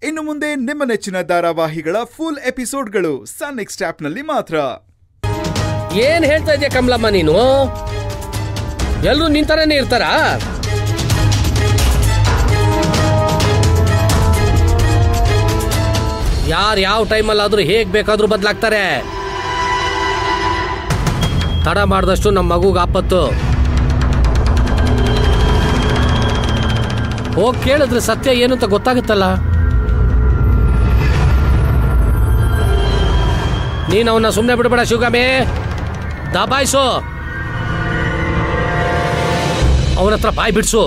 ಇನ್ನು ಮುಂದೆ ನಿಮ್ಮ ನೆಚ್ಚಿನ ಧಾರಾವಾಹಿಗಳ ಫುಲ್ ಎಪಿಸೋಡ್ಗಳು ಸನ್ ನೆಕ್ಸ್ಟ್ ಆಪ್ನಲ್ಲಿ ಮಾತ್ರ ಏನ್ ಹೇಳ್ತಾ ಇದೆಯಾ ಕಮಲಮ್ಮ ನೀನು ಎಲ್ರು ನಿಂತರನೇ ಇರ್ತಾರಾ ಯಾರು ಯಾವ ಟೈಮಲ್ಲಾದ್ರೂ ಹೇಗ್ ಬೇಕಾದ್ರೂ ಬದಲಾಗ್ತಾರೆ ತಡ ಮಾಡಿದಷ್ಟು ನಮ್ಮ ಮಗುಗೆ ಆಪತ್ತು ಹೋಗ್ ಕೇಳಿದ್ರೆ ಸತ್ಯ ಏನು ಅಂತ ಗೊತ್ತಾಗುತ್ತಲ್ಲ ನೀನು ಅವನ್ನ ಸುಮ್ಮನೆ ಬಿಡಬೇಡ ಶಿವಗಾಮಿ ದಬಾಯಿಸು ಅವನ ಹತ್ರ ಬಾಯ್ ಬಿಡ್ಸು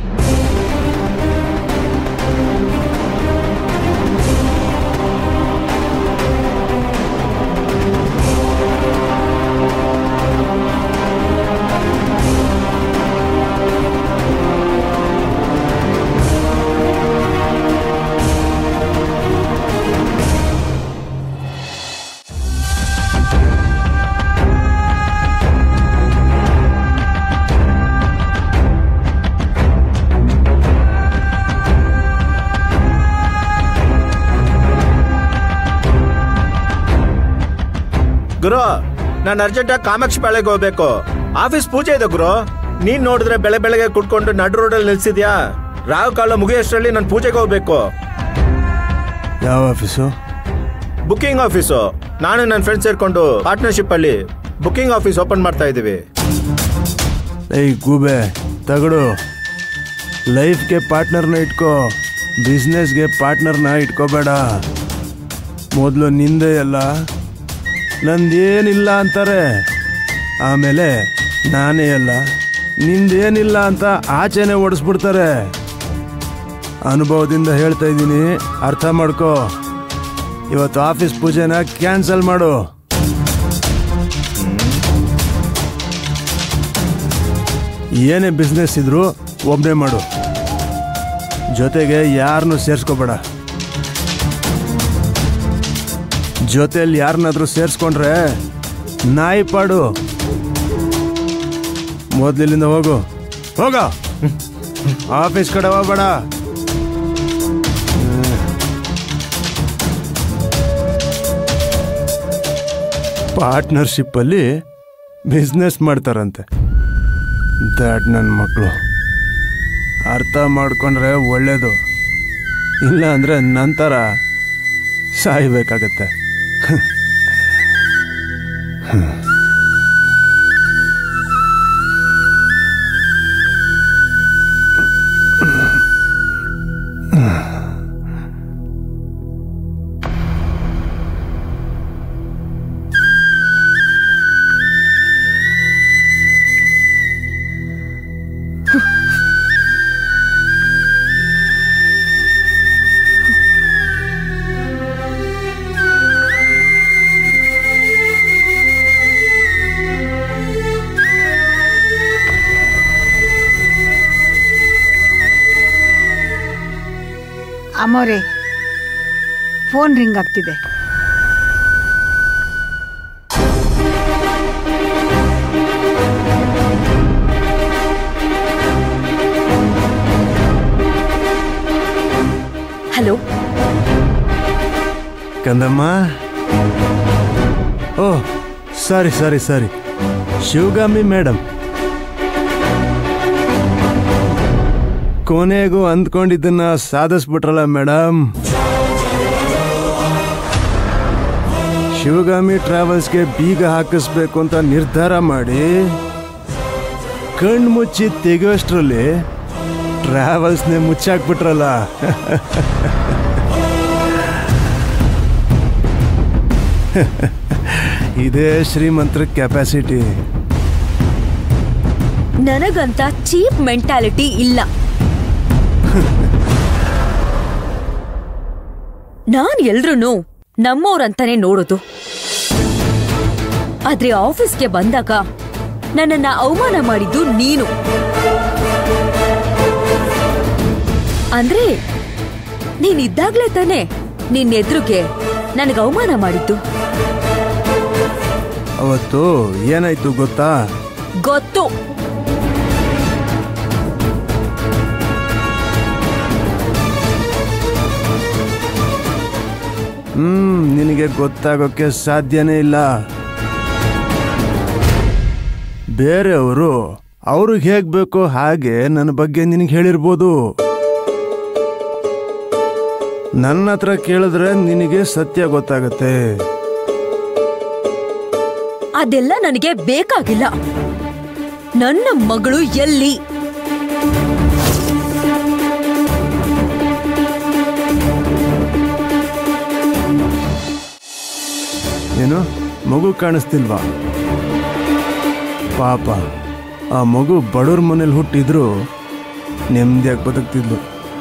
ಗುರು ನಾನು ಅರ್ಜೆಂಟಾಗಿ ಕಾಮಾಕ್ಷಿ ಪಾಳೆಗೆ ಹೋಗ್ಬೇಕು ಆಫೀಸ್ ಪೂಜೆ ಇದೆ ಗುರು ನೀನ್ ನೋಡಿದ್ರೆ ಬೆಳೆ ಬೆಳಗ್ಗೆ ಕುಟ್ಕೊಂಡು ನಡು ರೋಡಲ್ಲಿ ನಿಲ್ಸಿದ್ಯಾ ರಾವ್ ಕಾಲ ಮುಗಿಯೋಷ್ಟರಲ್ಲಿ ನಾನು ಪೂಜೆಗೆ ಹೋಗ್ಬೇಕು ಯಾವ ಆಫೀಸು ಬುಕಿಂಗ್ ಆಫೀಸು ನಾನು ನನ್ನ ಫ್ರೆಂಡ್ ಸೇರ್ಕೊಂಡು ಪಾರ್ಟ್ನರ್ಶಿಪ್ ಅಲ್ಲಿ ಬುಕಿಂಗ್ ಆಫೀಸ್ ಓಪನ್ ಮಾಡ್ತಾ ಇದೀವಿ ಏಯ್ ಗೂಬೆ ತಗಡು ಲೈಫ್ಗೆ ಪಾರ್ಟ್ನರ್ನ ಇಟ್ಕೋ ಬಿಸ್ನೆಸ್ಗೆ ಪಾರ್ಟ್ನರ್ನ ಇಟ್ಕೋಬೇಡ ಮೊದಲು ನಿಂದೆ ಎಲ್ಲ ನಂದೇನಿಲ್ಲ ಅಂತಾರೆ ಆಮೇಲೆ ನಾನೇ ಅಲ್ಲ ನಿಂದೇನಿಲ್ಲ ಅಂತ ಆಚೆನೆ ಓಡಿಸ್ಬಿಡ್ತಾರೆ ಅನುಭವದಿಂದ ಹೇಳ್ತಾ ಇದ್ದೀನಿ ಅರ್ಥ ಮಾಡ್ಕೋ ಇವತ್ತು ಆಫೀಸ್ ಪೂಜೆನ ಕ್ಯಾನ್ಸಲ್ ಮಾಡು ಏನೇ ಬಿಸ್ನೆಸ್ ಇದ್ರು ಒಬ್ಬನೇ ಮಾಡು ಜೊತೆಗೆ ಯಾರನ್ನೂ ಸೇರಿಸ್ಕೋಬೇಡ ಜೊತೆಯಲ್ಲಿ ಯಾರನ್ನಾದ್ರೂ ಸೇರಿಸ್ಕೊಂಡ್ರೆ ನಾಯಿ ಪಾಡು ಮೊದ್ಲಿಲ್ಲಿಂದ ಹೋಗು ಹೋಗ ಆಫೀಸ್ ಕಡೆ ಹೋಗ್ಬೇಡ ಪಾರ್ಟ್ನರ್ಶಿಪ್ಪಲ್ಲಿ ಬಿಸ್ನೆಸ್ ಮಾಡ್ತಾರಂತೆ ದ್ಯಾಟ್ ನನ್ನ ಮಕ್ಕಳು ಅರ್ಥ ಮಾಡ್ಕೊಂಡ್ರೆ ಒಳ್ಳೇದು ಇಲ್ಲ ಅಂದರೆ ನಂತರ ಸಾಯ್ಬೇಕಾಗತ್ತೆ ಅಮೋರೆ ಫೋನ್ ರಿಂಗ್ ಆಗ್ತಿದೆ ಹಲೋ ಕಂದಮ್ಮ oh sorry sorry sorry Shivagami madam ಕೊನೆಗೂ ಅಂದ್ಕೊಂಡಿದ್ದನ್ನ ಸಾಧಿಸ್ಬಿಟ್ರಲ್ಲ ಮೇಡಮ್ ಶಿವಗಾಮಿ ಟ್ರಾವೆಲ್ಸ್ಗೆ ಬೀಗ ಹಾಕಿಸ್ಬೇಕು ಅಂತ ನಿರ್ಧಾರ ಮಾಡಿ ಕಣ್ಣು ಮುಚ್ಚಿ ತೆಗೆಯೋಷ್ಟ್ರಲ್ಲಿ ಟ್ರಾವೆಲ್ಸ್ನೇ ಮುಚ್ಚಾಕ್ಬಿಟ್ರಲ್ಲ ಇದೇ ಶ್ರೀಮಂತರ ಕೆಪಾಸಿಟಿ ನನಗಂತ ಚೀಪ್ ಮೆಂಟಾಲಿಟಿ ಇಲ್ಲ ನಾನ್ ಎಲ್ರೂ ನಮ್ಮವ್ರಂತಾನೆ ನೋಡೋದು ಆದ್ರೆ ಆಫೀಸ್ಗೆ ಬಂದಾಗ ನನ್ನನ್ನ ಅವಮಾನ ಮಾಡಿದ್ದು ನೀನು ಅಂದ್ರೆ ನೀನಿದ್ದಾಗ್ಲೇ ತಾನೆ ನಿನ್ನೆದ್ರುಗೆ ನನಗೆ ಅವಮಾನ ಮಾಡಿದ್ದು ಅವತ್ತು ಏನಾಯ್ತು ಗೊತ್ತಾ ಗೊತ್ತು ಹ್ಮ್ ನಿನಗೆ ಗೊತ್ತಾಗೋಕ್ಕೆ ಸಾಧ್ಯನೇ ಇಲ್ಲ ಬೇರೆಯವರು ಅವ್ರಿಗೆ ಹೇಗ್ ಬೇಕೋ ಹಾಗೆ ನನ್ನ ಬಗ್ಗೆ ನಿನಗೆ ಹೇಳಿರ್ಬೋದು ನನ್ನ ಹತ್ರ ಕೇಳಿದ್ರೆ ನಿನಗೆ ಸತ್ಯ ಗೊತ್ತಾಗತ್ತೆ ಅದೆಲ್ಲ ನನಗೆ ಬೇಕಾಗಿಲ್ಲ ನನ್ನ ಮಗಳು ಎಲ್ಲಿ ಏನು ಮಗು ಕಾಣಿಸ್ತಿಲ್ವಾ ಪಾಪ ಆ ಮಗು ಬಡವ್ರ ಮನೇಲಿ ಹುಟ್ಟಿದ್ರು ನೆಮ್ಮದಿಯಾಗಿ ಬದುಕ್ತಿದ್ಲು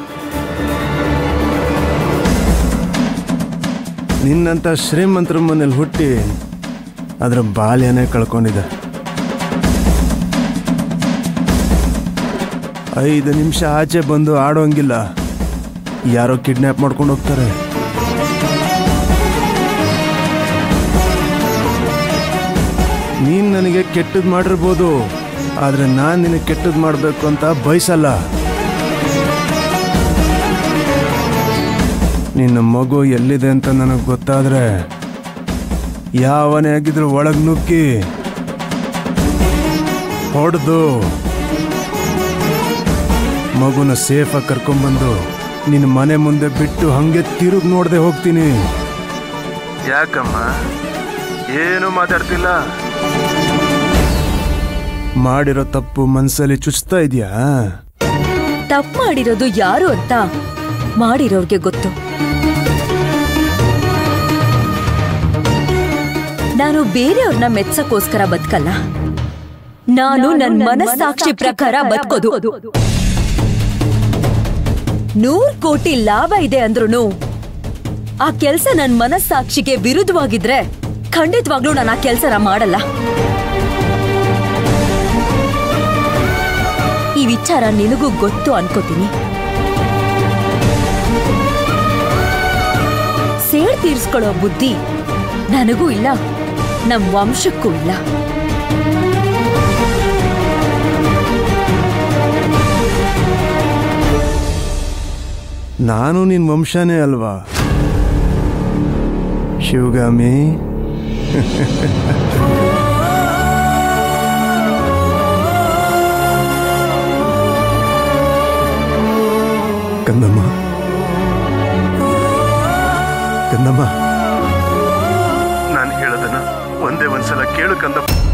ನಿನ್ನಂಥ ಶ್ರೀಮಂತರ ಮನೇಲಿ ಹುಟ್ಟಿ ಅದರ ಬಾಲ್ಯನೇ ಕಳ್ಕೊಂಡಿದೆ ಐದು ನಿಮಿಷ ಆಚೆ ಬಂದು ಆಡೋಂಗಿಲ್ಲ ಯಾರೋ ಕಿಡ್ನ್ಯಾಪ್ ಮಾಡ್ಕೊಂಡು ಹೋಗ್ತಾರೆ ನೀನ್ ನನಗೆ ಕೆಟ್ಟದ್ ಮಾಡಿರ್ಬೋದು ಆದ್ರೆ ನಾನ್ ನಿನಗೆ ಕೆಟ್ಟದ್ ಮಾಡ್ಬೇಕು ಅಂತ ಬಯಸಲ್ಲ ನಿನ್ನ ಮಗು ಎಲ್ಲಿದೆ ಅಂತ ನನಗೆ ಗೊತ್ತಾದ್ರೆ ಯಾವನೇ ಆಗಿದ್ರು ಒಳಗ್ ನುಗ್ಗಿ ಹೊಡೆದು ಮಗುನ ಸೇಫಾಗಿ ಕರ್ಕೊಂಡ್ಬಂದು ನಿನ್ನ ಮನೆ ಮುಂದೆ ಬಿಟ್ಟು ಹಂಗೆ ತಿರುಗಿ ನೋಡದೆ ಹೋಗ್ತೀನಿ ಯಾಕಮ್ಮ ಏನು ಮಾತಾಡ್ತಿಲ್ಲ ಮಾಡಿರೋ ತಪ್ಪು ಮನ್ಸಲ್ಲಿ ಚುಚ್ತಾ ಇದೆಯಾ ತಪ್ಪು ಮಾಡಿರೋದು ಯಾರು ಅಂತ ಮಾಡಿರೋರ್ಗೆ ಗೊತ್ತು ನಾನು ಬೇರೆಯವ್ರನ್ನ ಮೆಚ್ಚಕ್ಕೋಸ್ಕರ ಬದುಕಲ್ಲ ನಾನು ನನ್ನ ಮನಸ್ಸಾಕ್ಷಿ ಪ್ರಕಾರ ಬದುಕೋದು ನೂರ್ ಕೋಟಿ ಲಾಭ ಇದೆ ಅಂದ್ರೂ ಆ ಕೆಲ್ಸ ನನ್ ಮನಸ್ಸಾಕ್ಷಿಗೆ ವಿರುದ್ಧವಾಗಿದ್ರೆ ಖಂಡಿತವಾಗ್ಲೂ ನಾನು ಆ ಕೆಲ್ಸನ ಮಾಡಲ್ಲ ಈ ವಿಚಾರ ನಿನಗೂ ಗೊತ್ತು ಅನ್ಕೋತೀನಿ ಸೇಡ್ ತೀರ್ಸ್ಕೊಳ್ಳೋ ಬುದ್ಧಿ ನನಗೂ ಇಲ್ಲ ನಮ್ ವಂಶಕ್ಕೂ ಇಲ್ಲ ನಾನು ನಿನ್ ವಂಶನೇ ಅಲ್ವಾ ಶಿವಗಾಮಿ ಕಂದಮ್ಮ ಕಂದಮ್ಮ ನಾನು ಹೇಳೋದನ್ನ ಒಂದೇ ಒಂದ್ಸಲ ಕೇಳು ಕಂದಮ್ಮ